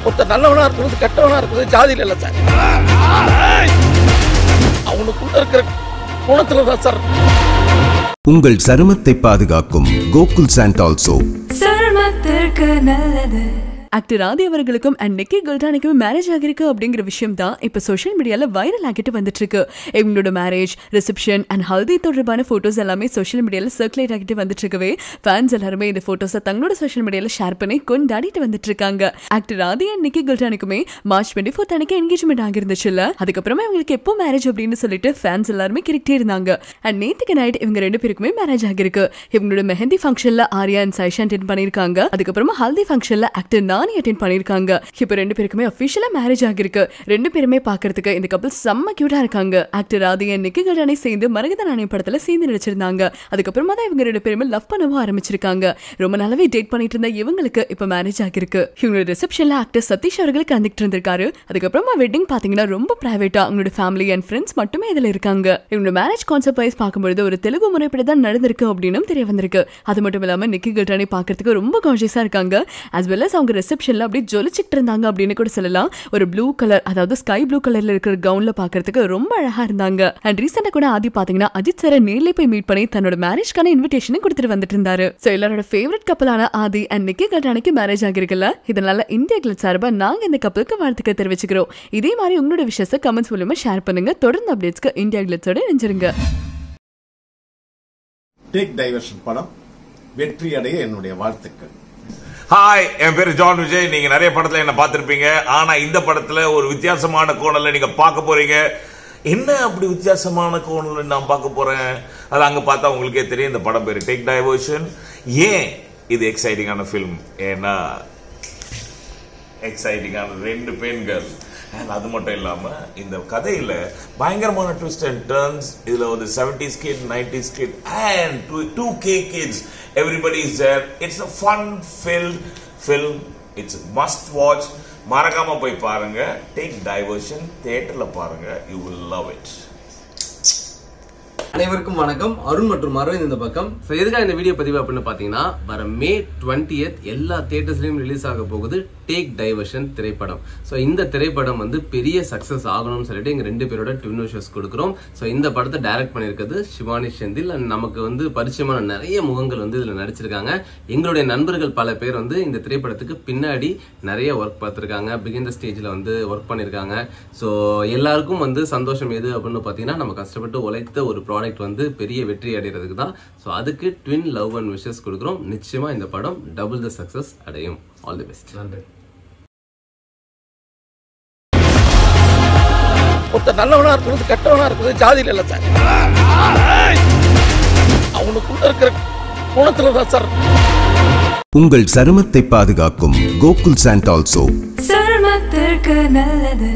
ஒருத்தர் நல்லவனா இருக்கிறது கெட்டவனா இருக்கிறது ஜாதியில இல்ல சார் அவனுக்குள்ள இருக்கிற குணத்துல தான் சார் உங்கள் சருமத்தை பாதுகாக்கும் கோகுல் சாண்டால் சோப் சருமத்திற்கு நல்லது ஆக்டர் ராதி அவர்களுக்கும் அண்ட் நிக்கி குல்டானிக்கும் மேரேஜ் ஆகிருக்கு அப்படிங்கிற விஷயம் தான் இப்போ சோஷியல் மீடியால வைரல் ஆகிட்டு வந்துட்டு இருக்கு இவங்களோட மேரேஜ் ரிசப்ஷன் அண்ட் ஹல்தி தொடர்பான போட்டோஸ் எல்லாமே சோஷியல் மீடியால சர்க்குலேட் ஆகிட்டு வந்துட்டு இருக்கவே ஃபேன்ஸ் எல்லாருமே இந்த போட்டோஸை தங்களோட சோஷியல் மீடியால ஷேர் பண்ணி கொண்டாடிட்டு வந்துட்டு இருக்காங்க ஆக்டர் ராதி அண்ட் நிக்கி குல்டானிக்குமே மார்ச் டுவெண்ட்டி ஃபோர்த் அன்னைக்கு என்கேஜ்மெண்ட் ஆகிருந்துச்சுல்ல அதுக்கப்புறமா இவங்களுக்கு எப்போ மேரேஜ் அப்படின்னு சொல்லிட்டு ஃபேன்ஸ் எல்லாருமே கிரிக்கிட்டே இருந்தாங்க அண்ட் நேத்துக்கு நைட் இவங்க ரெண்டு பேருக்குமே மேரேஜ் ஆகிருக்கு இவங்களோட மெஹந்தி ஃபங்க்ஷன்ல ஆர்யா அண்ட் சைஷா அட்டென்ட் பண்ணிருக்காங்க அதுக்கப்புறமா ஹல்தி ஃபங்க்ஷன்ல ஆக்டர் நானி அட்டென்ட் பண்ணிருக்காங்க இப்போ ரெண்டு பேருக்குமே அஃபிஷியலா மேரேஜ் ஆகிருக்கு ரெண்டு பேருமே பாக்குறதுக்கு இந்த கப்பல் செம்ம கியூட்டா இருக்காங்க ஆக்டர் ராதி அண்ட் நிக்கி கல்யாணி சேர்ந்து மரகத நாணயம் படத்துல சேர்ந்து நடிச்சிருந்தாங்க அதுக்கப்புறமா தான் இவங்க ரெண்டு பேருமே லவ் பண்ணவும் ஆரம்பிச்சிருக்காங்க ரொம்ப நாளாவே டேட் பண்ணிட்டு இருந்த இவங்களுக்கு இப்போ மேரேஜ் ஆகிருக்கு இவங்களோட ரிசப்ஷன்ல ஆக்டர் சதீஷ் அவர்கள் கலந்துக்கிட்டு இருந்திருக்காரு அதுக்கப்புறமா வெட்டிங் பாத்தீங்கன்னா ரொம்ப பிரைவேட்டா அவங்களோட ஃபேமிலி அண்ட் ஃப்ரெண்ட்ஸ் மட்டுமே இதுல இருக்காங்க இவங்களோட மேரேஜ் கான்செப்ட் வைஸ் பார்க்கும்போது ஒரு தெலுங்கு முறைப்படி தான் நடந்திருக்கு அப்படின்னு தெரிய வந்திருக்கு அது மட்டும் இல்லாம நிக்கி கல்டானி பார்க்கறதுக்கு ரொம்ப கான்ஷியஸா இருக்காங்க as well as அவங்க ரிசப்ஷன்ல அப்படியே ஜொலிச்சிட்டு இருந்தாங்க அப்படின்னு கூட சொல்லலாம் ஒரு ப்ளூ கலர் அதாவது ஸ்கை ப்ளூ கலர்ல இருக்கிற கவுன்ல பார்க்கறதுக்கு ரொம்ப அழகா இருந்தாங்க அண்ட் ரீசெண்டா கூட ஆதி பாத்தீங்கன்னா அஜித் சாரை நேர்ல போய் மீட் பண்ணி தன்னோட மேரேஜ்க்கான இன்விடேஷன் கொடுத்துட்டு வந்துட்டு இருந்தாரு சோ எல்லாரோட ஃபேவரட் கப்பலான ஆதி அண்ட் நிக்கி கல்டானிக்கு மேரேஜ் ஆகிருக்குல்ல இதனால இந்தியா கிளட் சார்பா நாங்க இந்த கப்பலுக்கு வாழ்த்துக்கள் தெரிவிச்சுக்கிறோம் இதே மாதிரி உங்களோட விஷயத்தை கமெண்ட்ஸ் மூலமா ஷேர் பண்ணுங்க தொடர்ந்து அப்டேட்ஸ்க்கு இந்தியா கிளட்ஸோட நெஞ்சிருங்க டேக் டைவர்ஷன் படம் வெற்றி அடைய என்னுடைய வாழ்த்துக்கள் ஹாய் என் பேரு ஜான் விஜய் நீங்க நிறைய படத்துல என்ன பார்த்திருப்பீங்க ஆனா இந்த படத்துல ஒரு வித்தியாசமான கோணல்ல நீங்க பார்க்க போறீங்க என்ன அப்படி வித்தியாசமான கோணல்ல நான் பார்க்க போறேன் அது அங்க பார்த்தா உங்களுக்கே தெரியும் இந்த படம் பேரு டேக் டைவர்ஷன் ஏன் இது எக்ஸைட்டிங்கான ஃபிலிம் ஏன்னா எக்ஸைட்டிங்கான ரெண்டு பெண்கள் அண்ட் அது மட்டும் இல்லாம இந்த கதையில பயங்கரமான ட்விஸ்ட் அண்ட் டர்ன்ஸ் இதுல ஒரு seventies kid nineties kid and two K kids everybody is there it's a fun filled film it's must watch மறக்காம போய் பாருங்க டேக் டைவர்ஷன் தியேட்டர்ல பாருங்க யூ வில் லவ் இட் அனைவருக்கும் வணக்கம் அருண் மற்றும் அரவிந்த் இந்த பக்கம் ஸோ எதுக்காக இந்த வீடியோ பதிவு அப்படின்னு பார்த்தீங்கன்னா வர மே டுவெண்ட்டியத் எல்லா தியேட்டர்ஸ்லையும் ரிலீஸ் ஆக போகுது டேக் டைவர்ஷன் திரைப்படம் ஸோ இந்த திரைப்படம் வந்து பெரிய சக்ஸஸ் ஆகணும்னு சொல்லிட்டு எங்க ரெண்டு பேரோட ட்வின் விஷஸ் கொடுக்குறோம் ஸோ இந்த படத்தை டைரக்ட் பண்ணியிருக்கிறது சிவானி செந்தில் அண்ட் நமக்கு வந்து பரிச்சயமான நிறைய முகங்கள் வந்து இதில் நடிச்சிருக்காங்க எங்களுடைய நண்பர்கள் பல பேர் வந்து இந்த திரைப்படத்துக்கு பின்னாடி நிறைய ஒர்க் பார்த்துருக்காங்க பிகின் த ஸ்டேஜில் வந்து ஒர்க் பண்ணியிருக்காங்க ஸோ எல்லாருக்கும் வந்து சந்தோஷம் எது அப்படின்னு பார்த்தீங்கன்னா நம்ம கஷ்டப்பட்டு உழைத்த ஒரு ப்ராடக்ட் வந்து பெரிய வெற்றி அடைகிறதுக்கு தான் ஸோ அதுக்கு ட்வின் லவ் அண்ட் விஷஸ் கொடுக்குறோம் நிச்சயமா இந்த படம் டபுள் த சக்ஸஸ் அடையும் ஆல் தி பெஸ்ட் நன்றி ஒருத்தர் நல்லவனா இருக்கிறது கெட்டவனா இருக்கிறது ஜாதியில இல்ல சார் அவனுக்குள்ள இருக்கிற குணத்துல தான் சார் உங்கள் சருமத்தை பாதுகாக்கும் கோகுல் சாண்டால் சோப் சருமத்திற்கு நல்லது